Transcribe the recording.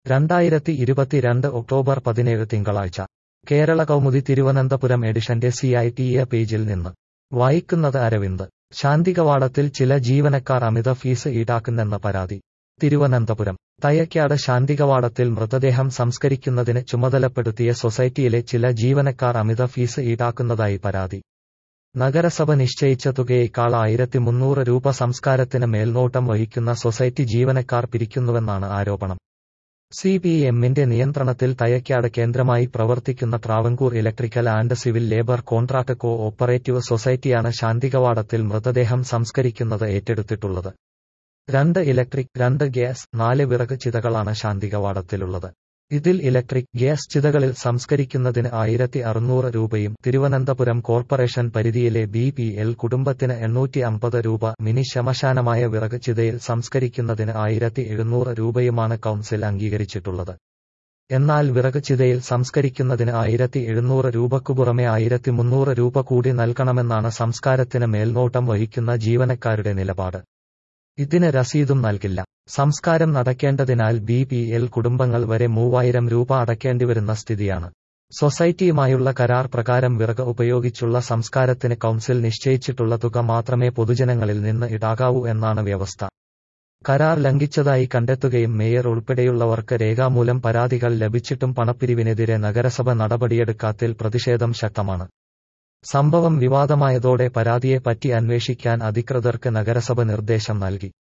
രണ്ടായിരത്തി ഇരുപത്തിരണ്ട് ഒക്ടോബർ പതിനേഴ് തിങ്കളാഴ്ച കേരള കൗമുദി തിരുവനന്തപുരം എഡിഷന്റെ സി ഐ ടി എ പേജിൽ നിന്ന് വായിക്കുന്നത് അരവിന്ദ് ശാന്തികവാടത്തിൽ ചില ജീവനക്കാർ അമിത ഫീസ് ഈടാക്കുന്നെന്ന പരാതി തിരുവനന്തപുരം തയക്കാട് ശാന്തികവാടത്തിൽ മൃതദേഹം സംസ്കരിക്കുന്നതിന് ചുമതലപ്പെടുത്തിയ സൊസൈറ്റിയിലെ ചില ജീവനക്കാർ അമിത ഫീസ് ഈടാക്കുന്നതായി പരാതി നഗരസഭ നിശ്ചയിച്ച തുകയേക്കാൾ ആയിരത്തി മുന്നൂറ് രൂപ സംസ്കാരത്തിന് മേൽനോട്ടം വഹിക്കുന്ന സൊസൈറ്റി ജീവനക്കാർ പിരിക്കുന്നുവെന്നാണ് ആരോപണം സി പി എമ്മിന്റെ നിയന്ത്രണത്തിൽ തയക്കാട് കേന്ദ്രമായി പ്രവർത്തിക്കുന്ന Travancore electrical and civil labour contract cooperative സൊസൈറ്റിയാണ് ശാന്തികവാടത്തിൽ മൃതദേഹം സംസ്കരിക്കുന്നത് ഏറ്റെടുത്തിട്ടുള്ളത് രണ്ട് ഇലക്ട്രിക് രണ്ട് ഗ്യാസ് നാല് വിറക് ചിതകളാണ് ശാന്തികവാടത്തിലുള്ളത് ഇതിൽ ഇലക്ട്രിക് ഗ്യാസ് ചിതകളിൽ സംസ്കരിക്കുന്നതിന് ആയിരത്തി അറുന്നൂറ് രൂപയും തിരുവനന്തപുരം കോർപ്പറേഷൻ പരിധിയിലെ ബി പി എൽ കുടുംബത്തിന് എണ്ണൂറ്റി അമ്പത് രൂപ മിനി ശമശാനമായ വിറക് ചിതയിൽ സംസ്കരിക്കുന്നതിന് ആയിരത്തി എഴുന്നൂറ് രൂപയുമാണ് കൗൺസിൽ അംഗീകരിച്ചിട്ടുള്ളത് എന്നാൽ വിറക് ചിതയിൽ സംസ്കരിക്കുന്നതിന് ആയിരത്തി എഴുന്നൂറ് രൂപക്കു പുറമെ ആയിരത്തി മുന്നൂറ് രൂപ കൂടി നൽകണമെന്നാണ് സംസ്കാരത്തിന് മേൽനോട്ടം വഹിക്കുന്ന ജീവനക്കാരുടെ നിലപാട് ഇതിന് രസീതും നൽകില്ല സംസ്കാരം നടക്കേണ്ടതിനാൽ ബി പി എൽ കുടുംബങ്ങൾ വരെ മൂവായിരം രൂപ അടയ്ക്കേണ്ടിവരുന്ന സ്ഥിതിയാണ് സൊസൈറ്റിയുമായുള്ള കരാർ പ്രകാരം വിറക് ഉപയോഗിച്ചുള്ള സംസ്കാരത്തിന് കൗൺസിൽ നിശ്ചയിച്ചിട്ടുള്ള തുക മാത്രമേ പൊതുജനങ്ങളിൽ നിന്ന് ഈടാകാവൂ എന്നാണ് വ്യവസ്ഥ കരാർ ലംഘിച്ചതായി കണ്ടെത്തുകയും മേയർ ഉൾപ്പെടെയുള്ളവർക്ക് രേഖാമൂലം പരാതികൾ ലഭിച്ചിട്ടും പണപ്പിരിവിനെതിരെ നഗരസഭ നടപടിയെടുക്കാത്തിൽ പ്രതിഷേധം ശക്തമാണ് സംഭവം വിവാദമായതോടെ പരാതിയെപ്പറ്റി അന്വേഷിക്കാൻ അധികൃതർക്ക് നഗരസഭ നിർദ്ദേശം നൽകി